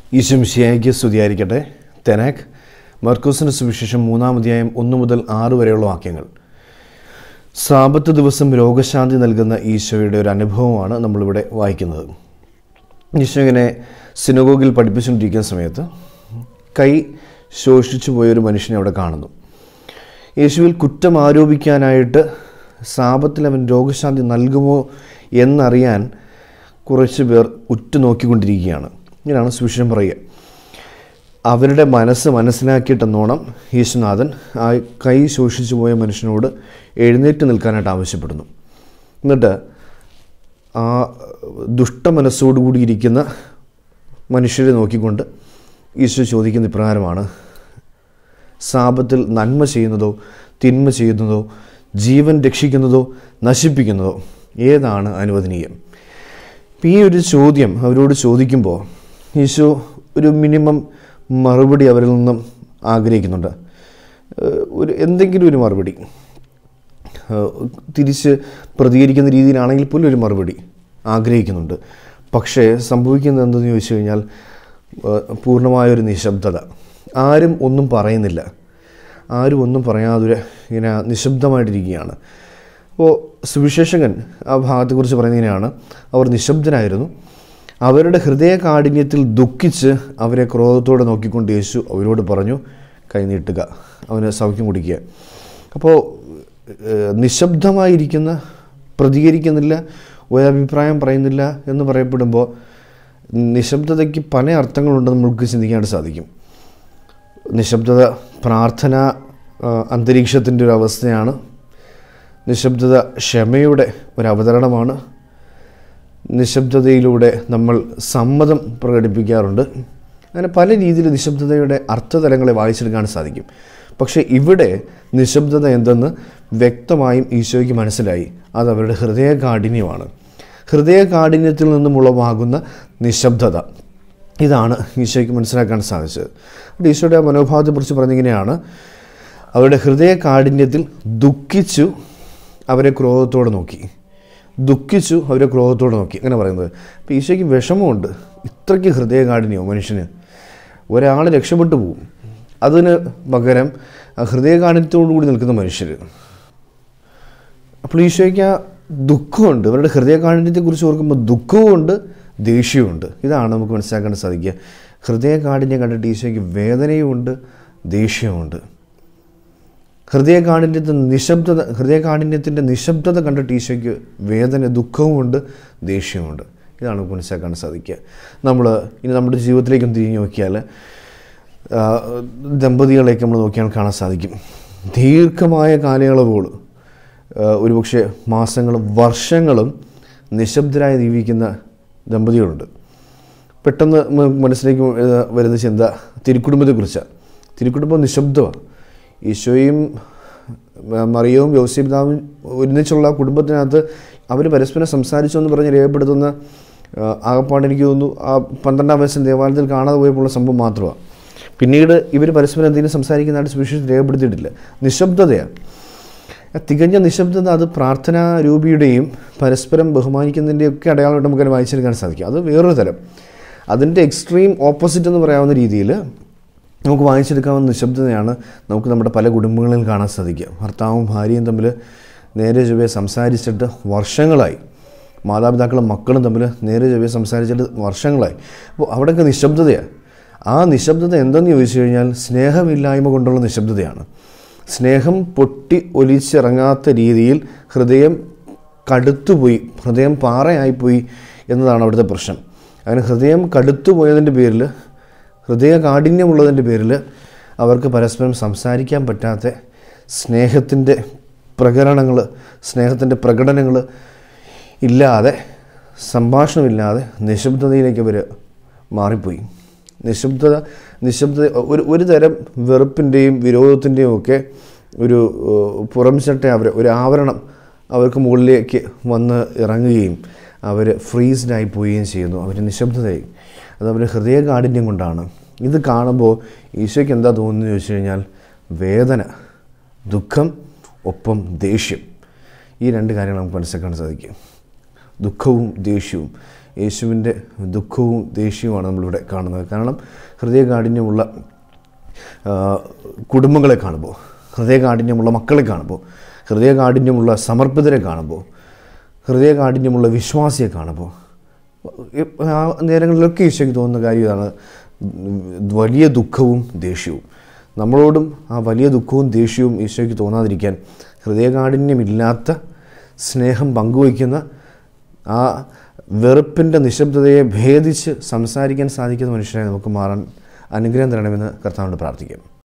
ഈശം ഷിയായിക്ക് സ്തുതിയായിരിക്കട്ടെ തെനാക് മർക്കൂസിന് സുവിശേഷം മൂന്നാം അധ്യായം ഒന്ന് മുതൽ ആറ് വരെയുള്ള വാക്യങ്ങൾ സാപത്ത് ദിവസം രോഗശാന്തി നൽകുന്ന ഈശോയുടെ ഒരു അനുഭവമാണ് നമ്മളിവിടെ വായിക്കുന്നത് ഈശോ ഇങ്ങനെ സിനഗോഗിൽ പഠിപ്പിച്ചുകൊണ്ടിരിക്കുന്ന സമയത്ത് കൈ ശോഷിച്ചു പോയൊരു മനുഷ്യനെ അവിടെ കാണുന്നു യേശുവിൽ കുറ്റം ആരോപിക്കാനായിട്ട് സാപത്തിൽ അവൻ രോഗശാന്തി നൽകുമോ എന്നറിയാൻ കുറച്ച് പേർ ഉറ്റുനോക്കിക്കൊണ്ടിരിക്കുകയാണ് ഇങ്ങനെയാണ് സുവിശേഷം പറയുക അവരുടെ മനസ്സ് മനസ്സിലാക്കിയിട്ടെന്നോണം യേശുനാഥൻ ആ കൈ ശോഷിച്ചു പോയ മനുഷ്യനോട് എഴുന്നേറ്റ് നിൽക്കാനായിട്ട് ആവശ്യപ്പെടുന്നു എന്നിട്ട് ആ ദുഷ്ടമനസ്സോടുകൂടി ഇരിക്കുന്ന മനുഷ്യരെ നോക്കിക്കൊണ്ട് ഈശോ ചോദിക്കുന്ന ഇപ്രകാരമാണ് സാപത്തിൽ നന്മ ചെയ്യുന്നതോ തിന്മ ചെയ്യുന്നതോ ജീവൻ രക്ഷിക്കുന്നതോ നശിപ്പിക്കുന്നതോ ഏതാണ് അനുവദനീയം ഇപ്പം ഈ ഒരു ചോദ്യം അവരോട് ചോദിക്കുമ്പോൾ ഈശോ ഒരു മിനിമം മറുപടി അവരിൽ നിന്നും ആഗ്രഹിക്കുന്നുണ്ട് ഏഹ് ഒരു എന്തെങ്കിലും ഒരു മറുപടി ഏഹ് തിരിച്ച് പ്രതികരിക്കുന്ന രീതിയിലാണെങ്കിൽ പോലും ഒരു മറുപടി ആഗ്രഹിക്കുന്നുണ്ട് പക്ഷേ സംഭവിക്കുന്നത് എന്തെന്ന് ചോദിച്ചു കഴിഞ്ഞാൽ ഏഹ് പൂർണ്ണമായൊരു നിശബ്ദത ആരും ഒന്നും പറയുന്നില്ല ആരും ഒന്നും പറയാതെ ഇങ്ങനെ നിശബ്ദമായിട്ടിരിക്കുകയാണ് അപ്പോൾ സുവിശേഷകൻ ആ ഭാഗത്തെക്കുറിച്ച് പറയുന്നത് ഇങ്ങനെയാണ് അവർ നിശബ്ദരായിരുന്നു അവരുടെ ഹൃദയ കാഠിന്യത്തിൽ ദുഃഖിച്ച് അവരെ ക്രോധത്തോടെ നോക്കിക്കൊണ്ട് യേശു അവരോട് പറഞ്ഞു കൈനീട്ടുക അവന് സൗഖ്യം കുടിക്കുക അപ്പോൾ ഏഹ്, നിശബ്ദമായിരിക്കുന്ന പ്രതികരിക്കുന്നില്ല ഒരഭിപ്രായം പറയുന്നില്ല എന്ന് പറയപ്പെടുമ്പോൾ നിശബ്ദതയ്ക്ക് പല അർത്ഥങ്ങളുണ്ടെന്ന് നമുക്ക് ചിന്തിക്കാനായിട്ട് സാധിക്കും നിശബ്ദത പ്രാർത്ഥന ആ, അന്തരീക്ഷത്തിൻ്റെ ഒരു അവസ്ഥയാണ് നിശബ്ദത ക്ഷമയുടെ ഒരു അവതരണമാണ് നിശബ്ദതയിലൂടെ നമ്മൾ സമ്മതം പ്രകടിപ്പിക്കാറുണ്ട് അങ്ങനെ പല രീതിയിൽ നിശബ്ദതയുടെ അർത്ഥതലങ്ങളെ വായിച്ചെടുക്കാൻ സാധിക്കും പക്ഷേ ഇവിടെ നിശബ്ദത എന്തെന്ന് വ്യക്തമായും ഈശോയ്ക്ക് മനസ്സിലായി അത് അവരുടെ ഹൃദയ കാഠിന്യമാണ് ഹൃദയ കാഠിന്യത്തിൽ നിന്നും ഉളവാകുന്ന നിശബ്ദത ഇതാണ് ഈശോയ്ക്ക് മനസ്സിലാക്കാൻ സാധിച്ചത് അപ്പോൾ ഈശോയുടെ ആ മനോഭാവത്തെക്കുറിച്ച് പറഞ്ഞിങ്ങനെയാണ് അവരുടെ ഹൃദയ കാഠിന്യത്തിൽ ദുഃഖിച്ചു അവരെ ക്രോധത്തോടെ നോക്കി ദുഃഖിച്ചു അവരെ ക്രോധത്തോടെ നോക്കി അങ്ങനെ പറയുന്നത് അപ്പോൾ ഈശോയ്ക്ക് വിഷമമുണ്ട് ഇത്രയ്ക്ക് ഹൃദയകാഠിന്യമോ മനുഷ്യന് ഒരാൾ രക്ഷപ്പെട്ടു പോകും അതിന് പകരം ആ ഹൃദയകാഠിന്യത്തോടു കൂടി നിൽക്കുന്ന മനുഷ്യർ അപ്പോൾ ഈശോയ്ക്ക് ആ ദുഃഖമുണ്ട് അവരുടെ ഹൃദയകാഠിന്യത്തെക്കുറിച്ച് ഓർക്കുമ്പോൾ ദുഃഖവുമുണ്ട് ദേഷ്യവുമുണ്ട് ഇതാണ് നമുക്ക് മനസ്സിലാക്കാൻ സാധിക്കുക ഹൃദയകാഠിന്യം കണ്ടിട്ട് ഈശോയ്ക്ക് വേദനയുമുണ്ട് ദേഷ്യവുമുണ്ട് ഹൃദയകാഠിന്യത്തിൻ്റെ നിശബ്ദത ഹൃദയകാഠിന്യത്തിൻ്റെ നിശബ്ദത കണ്ടിട്ട് ഈശോയ്ക്ക് വേദന ദുഃഖവുമുണ്ട് ദേഷ്യവുമുണ്ട് ഇതാണ് നമുക്ക് മനസ്സിലാക്കാൻ സാധിക്കുക നമ്മൾ ഇനി നമ്മുടെ ജീവിതത്തിലേക്കും തിരിഞ്ഞു നോക്കിയാൽ ആ, ദമ്പതികളെയൊക്കെ നമ്മൾ നോക്കിയാൽ കാണാൻ സാധിക്കും ദീർഘമായ കാലയളവുകൾ ആ, ഒരുപക്ഷെ മാസങ്ങളും വർഷങ്ങളും നിശബ്ദരായി ജീവിക്കുന്ന ദമ്പതികളുണ്ട് പെട്ടെന്ന് മ- മനസ്സിലേക്ക് വ- വരുന്ന ചിന്ത തിരുക്കുടുംബത്തെക്കുറിച്ചാണ് തിരുക്കുടുംബം നിശബ്ദമാണ് ഈശോയും മ- മറിയവും യോസിപിതാവും ഒരുമിച്ചുള്ള കുടുംബത്തിനകത്ത് അവർ പരസ്പരം സംസാരിച്ചു എന്ന് പറഞ്ഞ് രേഖപ്പെടുത്തുന്ന ആ, ആകപ്പാട് എനിക്ക് തോന്നുന്നു ആ പന്ത്രണ്ടാം വയസ്സിൽ ദേവാലയത്തിൽ കാണാതെ പോയപ്പോഴുള്ള സംഭവം മാത്രമാണ് പിന്നീട് ഇവർ പരസ്പരം എന്തെങ്കിലും സംസാരിക്കുന്നതായിട്ട് സുവിശേഷം രേഖപ്പെടുത്തിയിട്ടില്ല നിശബ്ദതയാണ് ആ തികഞ്ഞ നിശബ്ദത അത് പ്രാർത്ഥനാ രൂപിയുടെയും പരസ്പരം ബഹുമാനിക്കുന്നതിൻ്റെയും ഒക്കെ അടയാളമായിട്ട് നമുക്കത് വായിച്ചെടുക്കാൻ സാധിക്കും അത് വേറൊരു തലം അതിൻ്റെ എക്സ്ട്രീം ഓപ്പോസിറ്റ് എന്ന് പറയാവുന്ന രീതിയിൽ നമുക്ക് വായിച്ചെടുക്കാവുന്ന നിശബ്ദതയാണ് നമുക്ക് നമ്മുടെ പല കുടുംബങ്ങളിലും കാണാൻ സാധിക്കുക ഭർത്താവും ഭാര്യയും തമ്മിൽ നേരെ ചൊവ്വെ സംസാരിച്ചിട്ട് വർഷങ്ങളായി മാതാപിതാക്കളും മക്കളും തമ്മിൽ നേരെ ചൊവ്വെ സംസാരിച്ചിട്ട് വർഷങ്ങളായി അപ്പോൾ അവിടെയൊക്കെ നിശബ്ദതയാണ് ആ നിശബ്ദത എന്തെന്ന് ചോദിച്ചു കഴിഞ്ഞാൽ സ്നേഹമില്ലായ്മ കൊണ്ടുള്ള നിശബ്ദതയാണ് സ്നേഹം പൊട്ടി ഒലിച്ചിറങ്ങാത്ത രീതിയിൽ ഹൃദയം കടുത്തുപോയി ഹൃദയം പാറയായിപ്പോയി എന്നതാണ് അവിടുത്തെ പ്രശ്നം അങ്ങനെ ഹൃദയം കടുത്തുപോയതിൻ്റെ പേരിൽ ഹൃദയ കാഠിന്യമുള്ളതിൻ്റെ പേരിൽ അവർക്ക് പരസ്പരം സംസാരിക്കാൻ പറ്റാത്ത സ്നേഹത്തിൻ്റെ പ്രകരണങ്ങൾ സ്നേഹത്തിൻ്റെ പ്രകടനങ്ങൾ ഇല്ലാതെ സംഭാഷണമില്ലാതെ നിശബ്ദതയിലേക്ക് അവർ മാറിപ്പോയി നിശബ്ദത നിശബ്ദത ഒരു ഒരു തരം വെറുപ്പിൻ്റെയും വിരോധത്തിൻ്റെയും ഒക്കെ ഒരു ഏഹ്, പുറംചട്ട അവർ ഒരു ആവരണം അവർക്ക് മുകളിലേക്ക് വന്ന് ഇറങ്ങുകയും അവർ ഫ്രീസ്ഡായി പോവുകയും ചെയ്യുന്നു അവർ നിശബ്ദതയായി അത് അവരുടെ ഹൃദയകാഠിന്യം കൊണ്ടാണ് ഇത് കാണുമ്പോൾ ഈശോയ്ക്ക് എന്താ തോന്നുന്നത് ചോദിച്ചു കഴിഞ്ഞാൽ വേദന ദുഃഖം ഒപ്പം ദേഷ്യം ഈ രണ്ട് കാര്യങ്ങൾ നമുക്ക് മനസ്സിലാക്കാൻ സാധിക്കും ദുഃഖവും ദേഷ്യവും യേശുവിൻ്റെ ദുഃഖവും ദേഷ്യവുമാണ് നമ്മളിവിടെ കാണുന്നത് കാരണം ഹൃദയകാഠിന്യമുള്ള ആ, കുടുംബങ്ങളെ കാണുമ്പോൾ ഹൃദയകാഠിന്യമുള്ള മക്കളെ കാണുമ്പോൾ ഹൃദയകാഠിന്യമുള്ള സമർപ്പിതരെ കാണുമ്പോൾ ഹൃദയകാഠിന്യമുള്ള വിശ്വാസിയെ കാണുമ്പോൾ ആ നേരങ്ങളിലൊക്കെ ഈശോയ്ക്ക് തോന്നുന്ന കാര്യം ഇതാണ് വലിയ ദുഃഖവും ദേഷ്യവും നമ്മളോടും ആ വലിയ ദുഃഖവും ദേഷ്യവും ഈശോയ്ക്ക് തോന്നാതിരിക്കാൻ ഹൃദയകാഠിന്യമില്ലാത്ത സ്നേഹം പങ്കുവയ്ക്കുന്ന ആ വെറുപ്പിൻ്റെ നിശബ്ദതയെ ഭേദിച്ച് സംസാരിക്കാൻ സാധിക്കുന്ന മനുഷ്യരായി നമുക്ക് മാറാൻ അനുഗ്രഹം തരണമെന്ന് കർത്താവിനോട് പ്രാർത്ഥിക്കാം